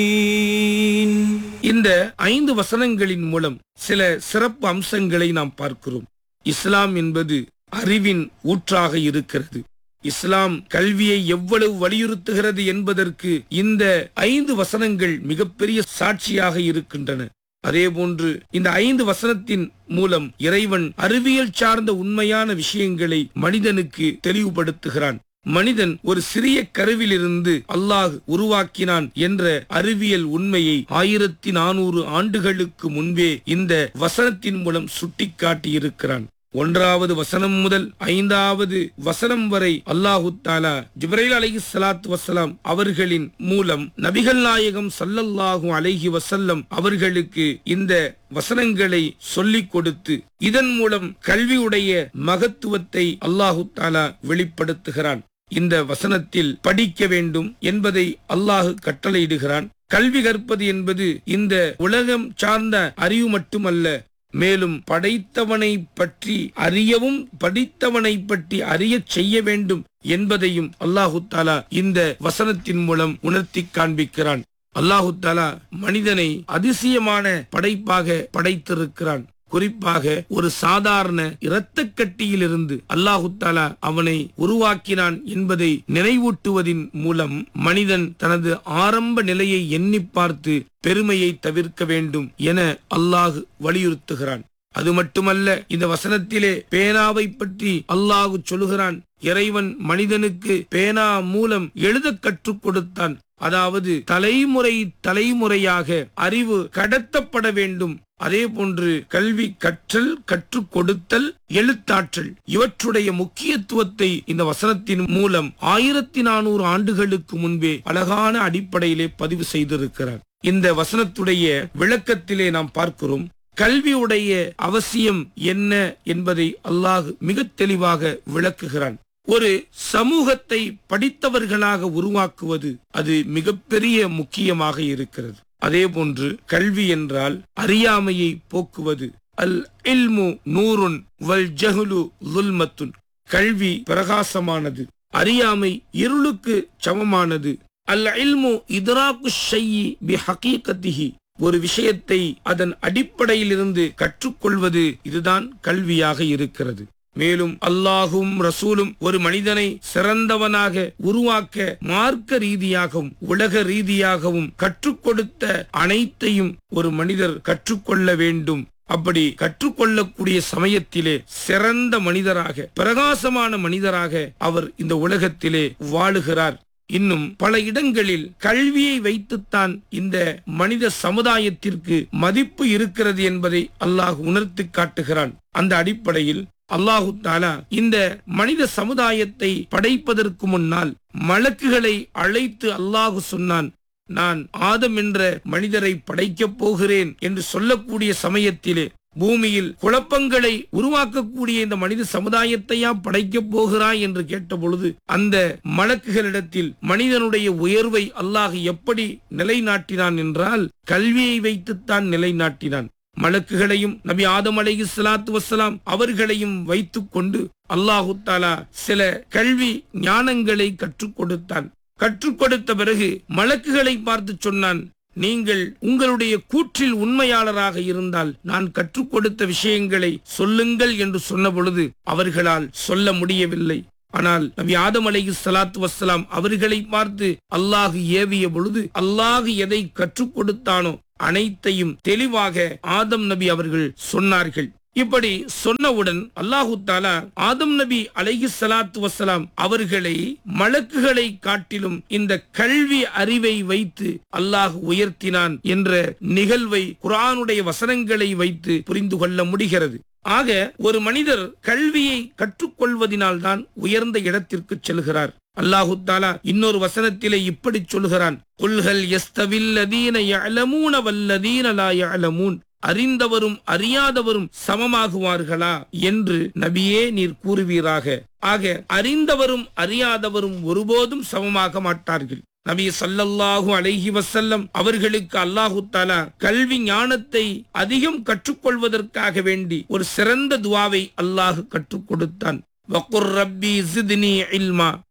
இந்த ஐந்து வசனங்களின் மூலம் சில சிறப்பு அம்சங்களை நாம் பார்க்கிறோம் இஸ்லாம் என்பது அறிவின் ஊற்றாக இருக்கிறது இஸ்லாம் கல்வியை எவ்வளவு வலியுறுத்துகிறது என்பதற்கு இந்த ஐந்து வசனங்கள் மிகப்பெரிய சாட்சியாக இருக்கின்றன அதேபோன்று இந்த ஐந்து வசனத்தின் மூலம் இறைவன் அறிவியல் சார்ந்த உண்மையான விஷயங்களை மனிதனுக்கு தெளிவுபடுத்துகிறான் மனிதன் ஒரு சிறிய கருவிலிருந்து அல்லாஹ் உருவாக்கினான் என்ற அறிவியல் உண்மையை ஆயிரத்தி நானூறு ஆண்டுகளுக்கு முன்பே இந்த வசனத்தின் மூலம் சுட்டிக்காட்டி இருக்கிறான் ஒன்றாவது வசனம் முதல் ஐந்தாவது வசனம் வரை அல்லாஹு தாலா ஜிப்ரைல் அலைஹி ஸலாத்து வசலாம் அவர்களின் மூலம் நபிகள் நாயகம் சல்லல்லாஹு அலைஹி வசல்லம் அவர்களுக்கு இந்த வசனங்களை சொல்லிக் கொடுத்து இதன் மூலம் கல்வியுடைய மகத்துவத்தை அல்லாஹு தாலா வெளிப்படுத்துகிறான் இந்த வசனத்தில் படிக்க வேண்டும் என்பதை அல்லாஹு கட்டளையிடுகிறான் கல்வி கற்பது என்பது இந்த உலகம் சார்ந்த அறிவு மட்டுமல்ல மேலும் படைத்தவனை பற்றி அறியவும் படித்தவனை பற்றி அறியச் செய்ய வேண்டும் என்பதையும் அல்லாஹு தாலா இந்த வசனத்தின் மூலம் உணர்த்தி காண்பிக்கிறான் அல்லாஹு தாலா மனிதனை அதிசயமான படைப்பாக படைத்திருக்கிறான் குறிப்பாக ஒரு சாதாரண இரத்தக்கட்டியிலிருந்து அல்லாஹு தாலா அவனை உருவாக்கினான் என்பதை நினைவூட்டுவதின் மூலம் மனிதன் தனது ஆரம்ப நிலையை எண்ணி பார்த்து பெருமையை தவிர்க்க வேண்டும் என அல்லாஹ் வலியுறுத்துகிறான் அது மட்டுமல்ல இந்த வசனத்திலே பேனாவை பற்றி அல்லாஹு சொல்லுகிறான் இறைவன் மனிதனுக்கு பேனா மூலம் எழுத கற்றுக் கொடுத்தான் அதாவது தலைமுறை தலைமுறையாக அறிவு கடத்தப்பட வேண்டும் அதே போன்று கல்வி கற்றல் கற்றுக் கொடுத்தல் எழுத்தாற்றல் இவற்றுடைய முக்கியத்துவத்தை இந்த வசனத்தின் மூலம் ஆயிரத்தி நானூறு ஆண்டுகளுக்கு முன்பே அழகான அடிப்படையிலே பதிவு செய்திருக்கிறார் இந்த வசனத்துடைய விளக்கத்திலே நாம் பார்க்கிறோம் கல்வியுடைய அவசியம் என்ன என்பதை அல்லாஹ் மிக தெளிவாக விளக்குகிறான் ஒரு சமூகத்தை படித்தவர்களாக உருவாக்குவது அது மிகப்பெரிய முக்கியமாக இருக்கிறது அதே போன்று கல்வி என்றால் அறியாமையை போக்குவது அல் இல்மு நூறுன் வல் ஜஹுலு லுல்மத்துன் கல்வி பிரகாசமானது அறியாமை இருளுக்கு சமமானது அல் இல்மு இதராக்கு ஷையி பி ஹகீகத்திஹி ஒரு விஷயத்தை அதன் அடிப்படையிலிருந்து கற்றுக்கொள்வது இதுதான் கல்வியாக இருக்கிறது மேலும் அல்லாஹும் ரசூலும் ஒரு மனிதனை சிறந்தவனாக உருவாக்க மார்க்க ரீதியாகவும் உலக ரீதியாகவும் கற்றுக் கொடுத்த அனைத்தையும் ஒரு மனிதர் கற்றுக்கொள்ள வேண்டும் அப்படி கற்றுக்கொள்ளக்கூடிய சமயத்திலே சிறந்த மனிதராக பிரகாசமான மனிதராக அவர் இந்த உலகத்திலே வாழுகிறார் இன்னும் பல இடங்களில் கல்வியை வைத்துத்தான் இந்த மனித சமுதாயத்திற்கு மதிப்பு இருக்கிறது என்பதை அல்லாஹ் உணர்த்தி காட்டுகிறான் அந்த அடிப்படையில் அல்லாஹு தாலா இந்த மனித சமுதாயத்தை படைப்பதற்கு முன்னால் மலக்குகளை அழைத்து அல்லாஹு சொன்னான் நான் ஆதம் என்ற மனிதரை படைக்கப் போகிறேன் என்று சொல்லக்கூடிய சமயத்திலே பூமியில் குழப்பங்களை உருவாக்கக்கூடிய இந்த மனித சமுதாயத்தையா படைக்கப் போகிறாய் என்று கேட்டபொழுது அந்த மலக்குகளிடத்தில் மனிதனுடைய உயர்வை அல்லாஹ் எப்படி நிலைநாட்டினான் என்றால் கல்வியை வைத்துத்தான் நிலைநாட்டினான் மலக்குகளையும் நபி ஆதம் அலைஹி ஸலாத்து வஸ்ஸலாம் அவர்களையும் வைத்துக் கொண்டு அல்லாஹு தாலா சில கல்வி ஞானங்களை கற்றுக் கொடுத்தான் கற்றுக் கொடுத்த பிறகு மலக்குகளை பார்த்து சொன்னான் நீங்கள் உங்களுடைய கூற்றில் உண்மையாளராக இருந்தால் நான் கற்றுக் கொடுத்த விஷயங்களை சொல்லுங்கள் என்று சொன்ன பொழுது அவர்களால் சொல்ல முடியவில்லை ஆனால் நபி ஆதம் அலைஹி ஸலாத்து வஸ்ஸலாம் அவர்களை பார்த்து அல்லாஹ் ஏவிய பொழுது அல்லாஹ் எதை கற்றுக் கொடுத்தானோ அனைத்தையும் தெளிவாக ஆதம் நபி அவர்கள் சொன்னார்கள் இப்படி சொன்னவுடன் அல்லாஹு தாலா ஆதம் நபி அலைஹி ஸலாத்து வசலாம் அவர்களை மலக்குகளை காட்டிலும் இந்த கல்வி அறிவை வைத்து அல்லாஹ் உயர்த்தினான் என்ற நிகழ்வை குரானுடைய வசனங்களை வைத்து புரிந்து கொள்ள முடிகிறது ஆக ஒரு மனிதர் கல்வியை கற்றுக்கொள்வதினால்தான் உயர்ந்த இடத்திற்கு செல்கிறார் அல்லாஹு தாலா இன்னொரு வசனத்திலே இப்படி சொல்கிறான் குல்ஹல் யஸ்தவில்லதீன யஅலமூன வல்லதீன லா யஅலமூன் அறிந்தவரும் அறியாதவரும் சமமாகுவார்களா என்று நபியே நீர் கூறுவீராக ஆக அறிந்தவரும் அறியாதவரும் ஒருபோதும் சமமாக மாட்டார்கள் நபி சல்லல்லாஹு அலைஹி வசல்லம் அவர்களுக்கு அல்லாஹு தாலா கல்வி ஞானத்தை அதிகம் கற்றுக்கொள்வதற்காக வேண்டி ஒரு சிறந்த துவாவை அல்லாஹ் கற்றுக் கொடுத்தான் வக்குர் ரப்பி ஜித்னி இல்மா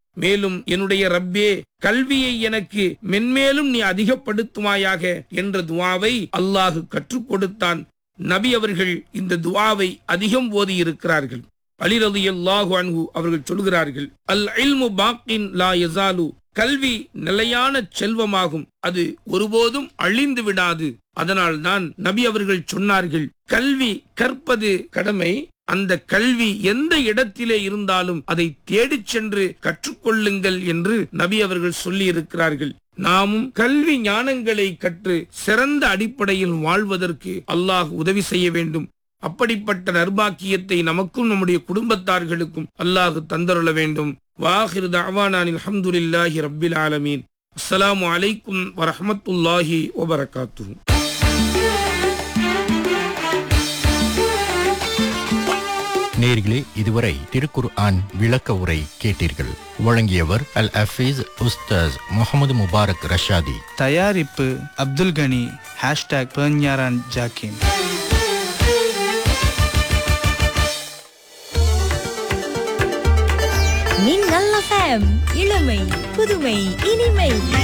மேலும் என்னுடைய ரப்பே கல்வியை எனக்கு மென்மேலும் நீ அதிகப்படுத்துவாயாக என்ற துவாவை அல்லாஹு கற்றுக் கொடுத்தான் நபி அவர்கள் இந்த துவாவை அதிகம் ஓதி இருக்கிறார்கள் அலிரது அல்லாஹு அன்ஹு அவர்கள் சொல்கிறார்கள் அல் இல்மு பாக்கின் லா யசாலு கல்வி நிலையான செல்வமாகும் அது ஒருபோதும் அழிந்து விடாது அதனால் தான் நபி அவர்கள் சொன்னார்கள் கல்வி கற்பது கடமை அந்த கல்வி எந்த இடத்திலே இருந்தாலும் அதை தேடிச் சென்று கற்றுக்கொள்ளுங்கள் என்று நபி அவர்கள் சொல்லி இருக்கிறார்கள் நாமும் கல்வி ஞானங்களை கற்று சிறந்த அடிப்படையில் வாழ்வதற்கு அல்லாஹ் உதவி செய்ய வேண்டும் அப்படிப்பட்ட நர்பாக்கியத்தை நமக்கும் நம்முடைய குடும்பத்தார்களுக்கும் அல்லாஹ் தந்தருள வேண்டும் வாஹிர் தஅவானானில் அல்ஹம்துலில்லாஹி ரப்பில் ஆலமீன் அஸ்ஸலாமு அலைக்கும் வரஹ்மத்துல்லாஹி வபரகாத்துஹு நேர்களே இதுவரை திருக்குர் ஆன் விளக்க உரை கேட்டீர்கள் வழங்கியவர் அல் அஃபீஸ் உஸ்தாஸ் முகமது முபாரக் ரஷாதி தயாரிப்பு அப்துல் கனி ஹேஷ்டாக் பெர்ஞாரான் ஜாக்கின் நீங்கள் FM இளமை புதுமை இனிமை